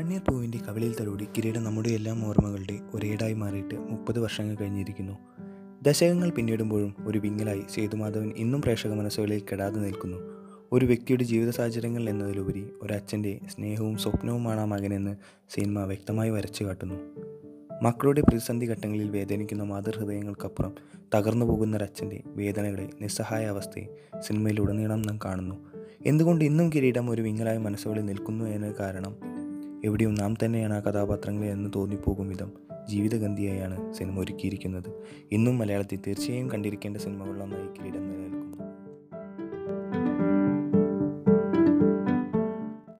പനിനീർ പൂവിൻ്റെ കവിളിൽ തലോടി കിരീടം നമ്മുടെ എല്ലാം ഓർമ്മകളുടെ ഒരേടായി മാറിയിട്ട് മുപ്പത് വർഷങ്ങൾ കഴിഞ്ഞിരിക്കുന്നു ദശകങ്ങൾ പിന്നിടുമ്പോഴും ഒരു വിങ്ങലായി സേതുമാധവൻ ഇന്നും പ്രേക്ഷക മനസ്സുകളിൽ കെടാതെ നിൽക്കുന്നു ഒരു വ്യക്തിയുടെ ജീവിത സാഹചര്യങ്ങൾ എന്നതിലുപരി ഒരച്ഛൻ്റെ സ്നേഹവും സ്വപ്നവുമാണ് ആ മകനെന്ന് സിനിമ വ്യക്തമായി വരച്ചു കാട്ടുന്നു മക്കളുടെ പ്രതിസന്ധി ഘട്ടങ്ങളിൽ വേദനിക്കുന്ന മാതൃഹൃദയങ്ങൾക്കപ്പുറം തകർന്നു പോകുന്ന ഒരച്ഛൻ്റെ വേദനകളെ നിസ്സഹായ അവസ്ഥയെ സിനിമയിലുടനീളം നാം കാണുന്നു എന്തുകൊണ്ട് ഇന്നും കിരീടം ഒരു വിങ്ങലായ മനസ്സുകളിൽ നിൽക്കുന്നു എന്ന കാരണം എവിടെയും നാം തന്നെയാണ് ആ കഥാപാത്രങ്ങളെ എന്ന് തോന്നിപ്പോകും വിധം ജീവിതഗന്ധിയായാണ് സിനിമ ഒരുക്കിയിരിക്കുന്നത് ഇന്നും മലയാളത്തിൽ തീർച്ചയായും കണ്ടിരിക്കേണ്ട സിനിമകളിലൊന്നായി കിരീടം നിലനിൽക്കുന്നു